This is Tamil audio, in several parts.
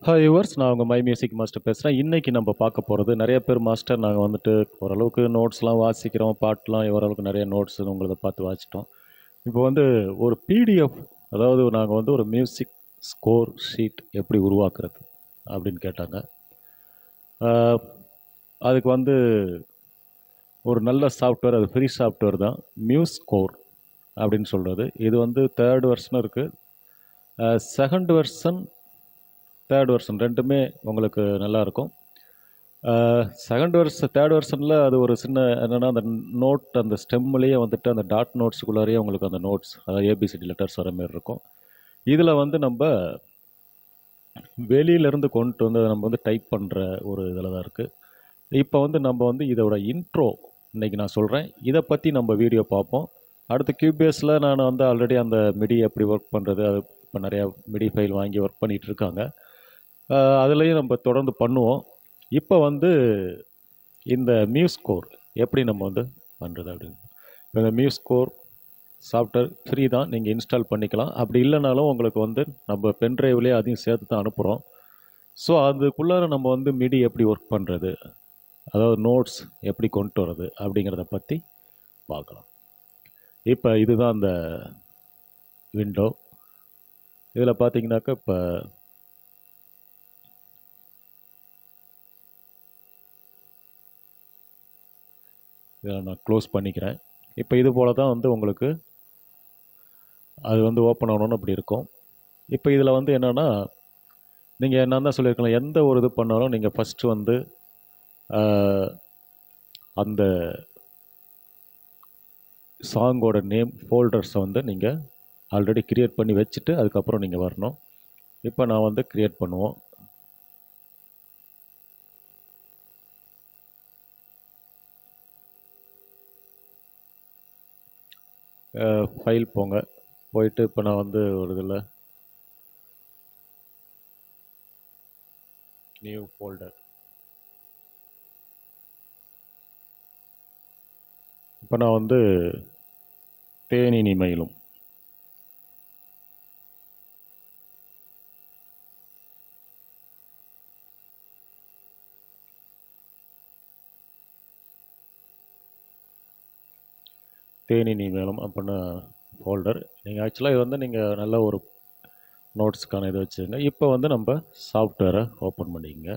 ஹாய் யுவர்ஸ் நான் உங்கள் மை மியூசிக் மாஸ்டர் பேசுகிறேன் இன்றைக்கி நம்ம பார்க்க போகிறது நிறைய பேர் மாஸ்டர் நாங்கள் வந்துட்டு ஓரளவுக்கு நோட்ஸ்லாம் வாசிக்கிறோம் பாட்டெலாம் ஓரளவுக்கு நிறைய நோட்ஸ் உங்களதை பார்த்து வாசிட்டோம் இப்போ வந்து ஒரு பிடிஎஃப் அதாவது நாங்கள் வந்து ஒரு மியூசிக் ஸ்கோர் ஷீட் எப்படி உருவாக்குறது அப்படின்னு கேட்டாங்க ஆஹ், அதுக்கு வந்து ஒரு நல்ல சாஃப்ட்வேர் அது ஃப்ரீ சாஃப்ட்வேர் தான் மியூஸ் ஸ்கோர் அப்படின்னு சொல்கிறது இது வந்து தேர்ட் வெர்ஷனும் இருக்குது செகண்ட் வெர்ஷன் தேர்ட் வெர்ஷன் ரெண்டுமே உங்களுக்கு நல்லா இருக்கும் செகண்ட் வெர்ஷன் தேர்ட் வெர்ஷனில் அது ஒரு சின்ன என்னென்னா அந்த நோட் அந்த ஸ்டெம்லேயே வந்துட்டு அந்த டாட் நோட்ஸுக்குள்ளாரையே உங்களுக்கு அந்த நோட்ஸ் அதாவது ஏபிசிடி லெட்டர்ஸ் வர மாதிரி இருக்கும் இதில் வந்து நம்ம வெளியிலேருந்து கொண்டு வந்து அதை நம்ம வந்து டைப் பண்ணுற ஒரு இதில் தான் இருக்குது இப்போ வந்து நம்ம வந்து இதோட இன்ட்ரோ இன்னைக்கு நான் சொல்கிறேன் இதை பற்றி நம்ம வீடியோ பார்ப்போம் அடுத்து கியூபிஎஸில் நான் வந்து ஆல்ரெடி அந்த மிடி எப்படி ஒர்க் பண்ணுறது அது இப்போ நிறையா மிடி ஃபைல் வாங்கி ஒர்க் பண்ணிகிட்டு இருக்காங்க ஆஹ் அதுலேயும் நம்ம தொடர்ந்து பண்ணுவோம் இப்போ வந்து இந்த மியூஸ் ஸ்கோர் எப்படி நம்ம வந்து பண்ணுறது அப்படின்னு இப்போ இந்த மியூஸ் ஸ்கோர் சாஃப்ட்வேர் ஃப்ரீ தான் நீங்கள் இன்ஸ்டால் பண்ணிக்கலாம் அப்படி இல்லைனாலும் உங்களுக்கு வந்து நம்ம பென்ட்ரைவ்லேயே அதையும் சேர்த்து தான் அனுப்புகிறோம் ஸோ அதுக்குள்ளார நம்ம வந்து மிடி எப்படி ஒர்க் பண்ணுறது அதாவது நோட்ஸ் எப்படி கொண்டு வர்றது அப்படிங்கிறத பற்றி பார்க்கலாம் இப்போ இதுதான் அந்த விண்டோ இதில் பார்த்தீங்கன்னாக்கா இப்போ இதை நான் க்ளோஸ் பண்ணிக்கிறேன் இப்போ இது போல தான் வந்து உங்களுக்கு அது வந்து ஓப்பன் ஆகணும்னு அப்படி இருக்கும் இப்போ இதில் வந்து என்னென்னா நீங்கள் நான் தான் சொல்லியிருக்கலாம் எந்த ஒரு இது பண்ணாலும் நீங்கள் ஃபஸ்ட்டு வந்து ஆஹ், அந்த சாங்கோட நேம் ஃபோல்டர்ஸை வந்து நீங்கள் ஆல்ரெடி க்ரியேட் பண்ணி வச்சுட்டு அதுக்கப்புறம் நீங்கள் வரணும் இப்போ நான் வந்து க்ரியேட் பண்ணுவோம் ஃபைல் போங்க போயிட்டு இப்போ நான் வந்து ஒரு இதில் நியூ ஃபோல்டர் இப்போ நான் வந்து தேனினி மயிலும் தேனினி மேலும் அப்படின்னு ஃபோல்டர் நீங்கள் ஆக்சுவலாக இது வந்து நீங்கள் நல்ல ஒரு நோட்ஸ்க்கான இது வச்சுருங்க இப்போ வந்து நம்ம சாஃப்ட்வேரை ஓப்பன் பண்ணிக்கங்க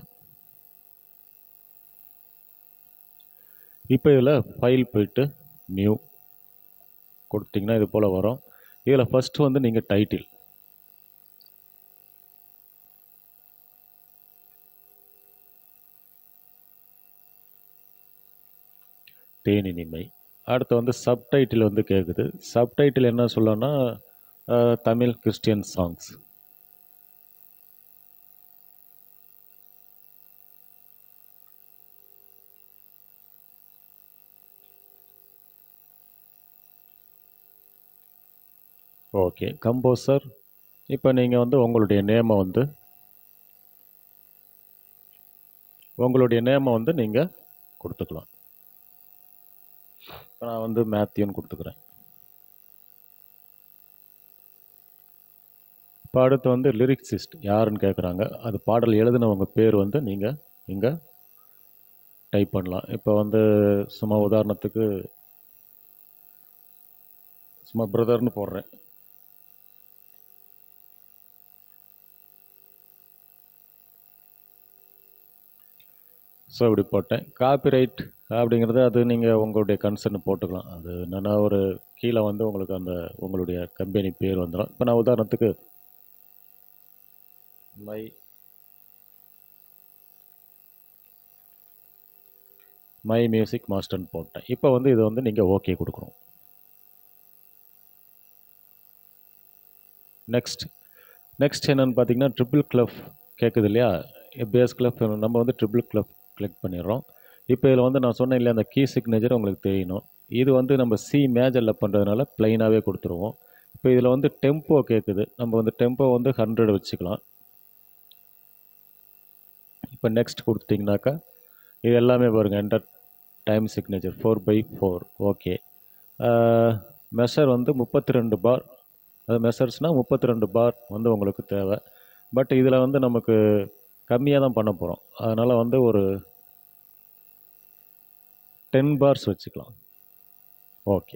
இப்போ இதில் ஃபைல் போயிட்டு நியூ கொடுத்தீங்கன்னா இது போல் வரும் இதில் ஃபஸ்ட்டு வந்து நீங்கள் டைட்டில் தேனினிமை அடுத்து வந்து சப்டைட்டில் வந்து கேட்குது சப்டைட்டில் என்ன சொல்லணும்னா அஹ், Tamil Christian songs okay composer இப்போ நீங்கள் வந்து உங்களுடைய நேமை வந்து உங்களுடைய நேமை வந்து நீங்கள் கொடுத்துக்கலாம் இப்ப நான் வந்து மேத்யூன்னு கொடுத்துக்கிறேன் இப்போ அடுத்து வந்து லிரிக்ஸிஸ்ட் யாருன்னு கேட்குறாங்க அது பாடல் எழுதினவங்க பேர் வந்து நீங்கள் இங்கே டைப் பண்ணலாம் இப்போ வந்து சும்மா உதாரணத்துக்கு சும்மா பிரதர்னு போடுறேன் ஸோ இப்படி போட்டேன் காப்பிரைட் அப்படிங்கிறது அது நீங்கள் உங்களுடைய கன்சர்ன் போட்டுக்கலாம் அது என்னென்னா ஒரு கீழே வந்து உங்களுக்கு அந்த உங்களுடைய கம்பெனி பேர் வந்துடும் இப்போ நான் உதாரணத்துக்கு மை மை மியூசிக் மாஸ்டர்னு போட்டேன் இப்போ வந்து இதை வந்து நீங்கள் ஓகே கொடுக்கணும் நெக்ஸ்ட் நெக்ஸ்ட் என்னென்னு பார்த்தீங்கன்னா ட்ரிபிள் கிளப் கேட்குது இல்லையா பேஸ் கிளப் நம்ம வந்து ட்ரிபிள் கிளப் கிளிக் பண்ணிடுறோம் இப்போ இதில் வந்து நான் சொன்னேன் இல்லையா அந்த கீ சிக்னேச்சர் உங்களுக்கு தெரியணும் இது வந்து நம்ம சி மேஜரில் பண்ணுறதுனால ப்ளைனாகவே கொடுத்துருவோம் இப்போ இதில் வந்து டெம்போ கேட்குது நம்ம வந்து டெம்போ வந்து ஹண்ட்ரட் வச்சுக்கலாம் இப்போ நெக்ஸ்ட் கொடுத்தீங்கன்னாக்கா இது எல்லாமே பாருங்க enter time signature four by four okay measure வந்து முப்பத்தி ரெண்டு பார் அது மெஷர்ஸ்னால் முப்பத்தி ரெண்டு பார் வந்து உங்களுக்கு தேவை பட் இதில் வந்து நமக்கு கம்மியாக தான் பண்ண போகிறோம் அதனால் வந்து ஒரு டென் பார்ஸ் வச்சுக்கலாம் ஓகே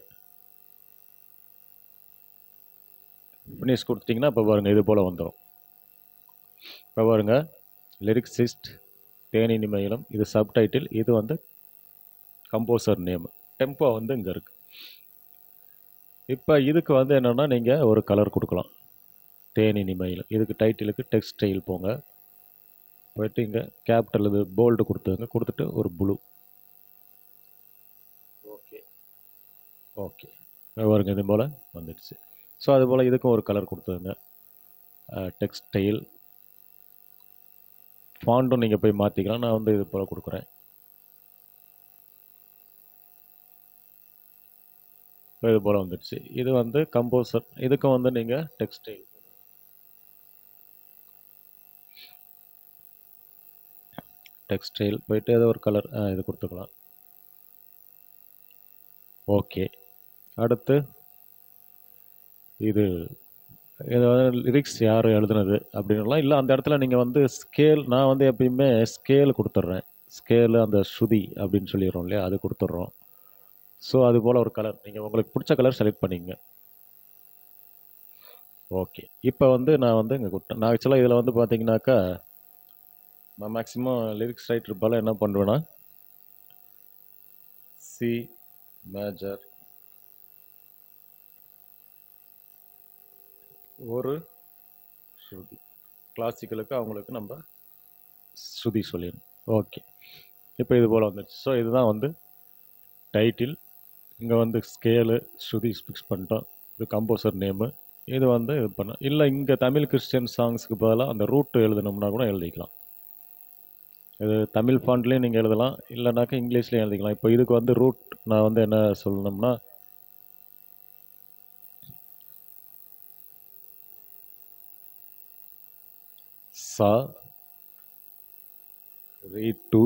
ஃபினிஷ் கொடுத்துட்டிங்கன்னா இப்போ பாருங்கள் இது போல் வந்துடும் இப்போ பாருங்கள் லிரிக்ஸிஸ்ட் தேனி நிமையிலும் இது சப்டைட்டில் இது வந்து கம்போசர் நேம் டெம்போ வந்து இங்கே இருக்குது இப்போ இதுக்கு வந்து என்னென்னா நீங்கள் ஒரு கலர் கொடுக்கலாம் தேனி நிமையிலும் இதுக்கு டைட்டிலுக்கு டெக்ஸ்டைல் போங்க போயிட்டு இங்கே கேபிட்டல் இது போல்டு கொடுத்துங்க கொடுத்துட்டு ஒரு ப்ளூ ஓகே ஓகே பாருங்க இது போல் வந்துடுச்சு ஸோ அது போல் இதுக்கும் ஒரு கலர் கொடுத்துருங்க டெக்ஸ்டைல் ஃபாண்டும் நீங்கள் போய் மாற்றிக்கலாம் நான் வந்து இது போல் கொடுக்குறேன் இப்போ இது போல் வந்துடுச்சு இது வந்து கம்போசர் இதுக்கும் வந்து நீங்கள் டெக்ஸ்டைல் டெக்ஸ்டைல் போயிட்டு ஏதோ ஒரு கலர் இது கொடுத்துக்கலாம் ஓகே அடுத்து இது ஏதாவது லிரிக்ஸ் யார் எழுதுனது அப்படின்லாம் இல்லை அந்த இடத்துல நீங்கள் வந்து ஸ்கேல் நான் வந்து எப்பயுமே ஸ்கேல் கொடுத்துட்றேன் ஸ்கேலு அந்த ஸ்ருதி அப்படின்னு சொல்லிடுறோம் இல்லையா அது கொடுத்துட்றோம் ஸோ அது போல் ஒரு கலர் நீங்கள் உங்களுக்கு பிடிச்ச கலர் செலக்ட் பண்ணிங்க ஓகே இப்போ வந்து நான் வந்து இங்கே கொடுத்தேன் நான் ஆக்சுவலாக இதில் வந்து பார்த்தீங்கன்னாக்கா நான் மேக்ஸிமம் லிரிக்ஸ் ரைட்டர் போல் என்ன பண்ணுவேன்னா சி மேஜர் ஒரு ஸ்ருதி கிளாசிக்கலுக்கு அவங்களுக்கு நம்ம ஸ்ருதி சொல்லிடணும் ஓகே இப்போ இது போல் வந்துடுச்சு ஸோ இதுதான் வந்து டைட்டில் இங்கே வந்து ஸ்கேலு ஸ்ருதி ஃபிக்ஸ் பண்ணிட்டோம் இது கம்போசர் நேமு இது வந்து இது பண்ண இல்லை இங்கே தமிழ் கிறிஸ்டியன் சாங்ஸுக்கு பதிலாக அந்த ரூட் எழுதணும்னா கூட எழுதிக்கலாம் இது தமிழ் ஃபாண்ட்லேயும் நீங்கள் எழுதலாம் இல்லைனாக்கா இங்கிலீஷ்லேயும் எழுதிக்கலாம் இப்போ இதுக்கு வந்து ரூட் நான் வந்து என்ன சொல்லணும்னா சா ரீ டு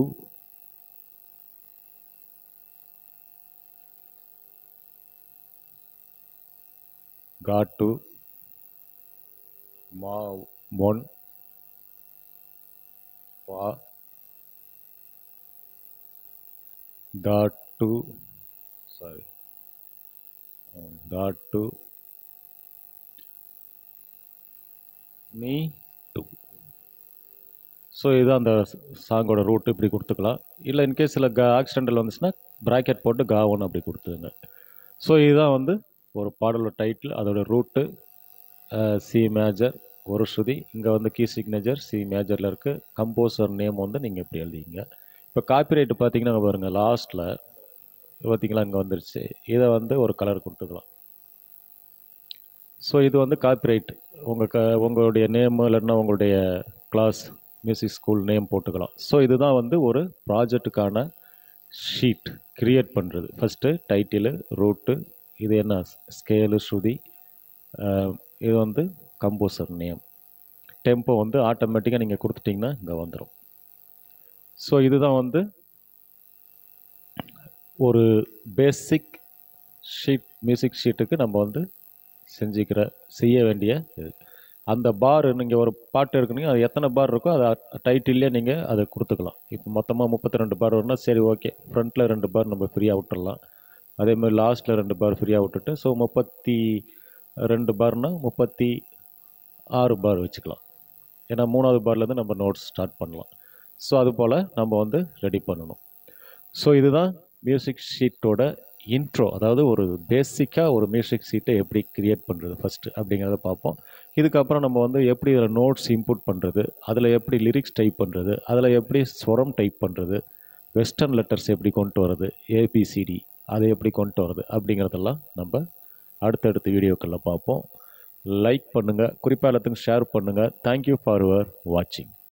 கா டு மா மொன் பா da to sorry um, da to me to so இது அந்த சாங்கோட ரூட் இப்படி கொடுத்துக்கலாம் இல்லை இன்கேஸ் சில கா ஆக்சிடென்டல் வந்துச்சுன்னா ப்ராக்கெட் போட்டு கா ஒன் அப்படி கொடுத்துருங்க ஸோ இதுதான் வந்து ஒரு பாடலோட டைட்டில் அதோட ரூட்டு சி மேஜர் ஒரு ஸ்ருதி இங்கே வந்து கீ சிக்னேச்சர் சி மேஜரில் இருக்குது கம்போசர் நேம் வந்து நீங்கள் இப்படி எழுதிங்க இப்போ காப்பிரைட் பார்த்தீங்கன்னா பாருங்கள் லாஸ்ட்டில் பார்த்தீங்களா இங்கே வந்துருச்சு இதை வந்து ஒரு கலர் கொடுத்துக்கலாம் ஸோ இது வந்து காப்பிரைட் உங்கள் க உங்களுடைய நேமு இல்லைன்னா உங்களுடைய கிளாஸ் மியூசிக் ஸ்கூல் நேம் போட்டுக்கலாம் ஸோ இதுதான் வந்து ஒரு ப்ராஜெக்ட்டுக்கான ஷீட் க்ரியேட் பண்ணுறது ஃபஸ்ட்டு டைட்டிலு ரூட்டு இது என்ன ஸ்கேலு ஸ்ருதி இது வந்து கம்போசர் நேம் டெம்போ வந்து ஆட்டோமேட்டிக்காக நீங்கள் கொடுத்துட்டிங்கன்னா இங்கே வந்துடும் ஸோ இதுதான் வந்து ஒரு பேசிக் ஷீட் மியூசிக் ஷீட்டுக்கு நம்ம வந்து செஞ்சுக்கிற செய்ய வேண்டிய இது அந்த பார் நீங்கள் ஒரு பாட்டு இருக்குனீங்க அது எத்தனை பார் இருக்கோ அதை டைட்டில்லே நீங்கள் அதை கொடுத்துக்கலாம் இப்போ மொத்தமாக முப்பத்தி ரெண்டு பார் வரும்னா சரி ஓகே ஃப்ரண்ட்டில் ரெண்டு பார் நம்ம ஃப்ரீயாக விட்டுடலாம் அதேமாதிரி லாஸ்ட்டில் ரெண்டு பார் ஃப்ரீயாக விட்டுட்டு ஸோ முப்பத்தி ரெண்டு பார்னால் முப்பத்தி ஆறு பார் வச்சுக்கலாம் ஏன்னா மூணாவது பார்லேருந்து நம்ம நோட்ஸ் ஸ்டார்ட் பண்ணலாம் ஸோ அது போல் நம்ம வந்து ரெடி பண்ணணும் ஸோ இதுதான் மியூசிக் ஷீட்டோட இன்ட்ரோ அதாவது ஒரு பேசிக்காக ஒரு மியூசிக் ஷீட்டை எப்படி க்ரியேட் பண்ணுறது ஃபஸ்ட்டு அப்படிங்கிறத பார்ப்போம் இதுக்கப்புறம் நம்ம வந்து எப்படி இதில் நோட்ஸ் இன்புட் பண்ணுறது அதில் எப்படி லிரிக்ஸ் டைப் பண்ணுறது அதில் எப்படி ஸ்வரம் டைப் பண்ணுறது வெஸ்டர்ன் லெட்டர்ஸ் எப்படி கொண்டு வர்றது ஏபிசிடி அதை எப்படி கொண்டு வர்றது அப்படிங்கிறதெல்லாம் நம்ம அடுத்தடுத்த வீடியோக்களில் பார்ப்போம் லைக் பண்ணுங்கள் குறிப்பாக எல்லாத்துக்கும் ஷேர் பண்ணுங்கள் தேங்க்யூ ஃபார் யுவர் வாட்சிங்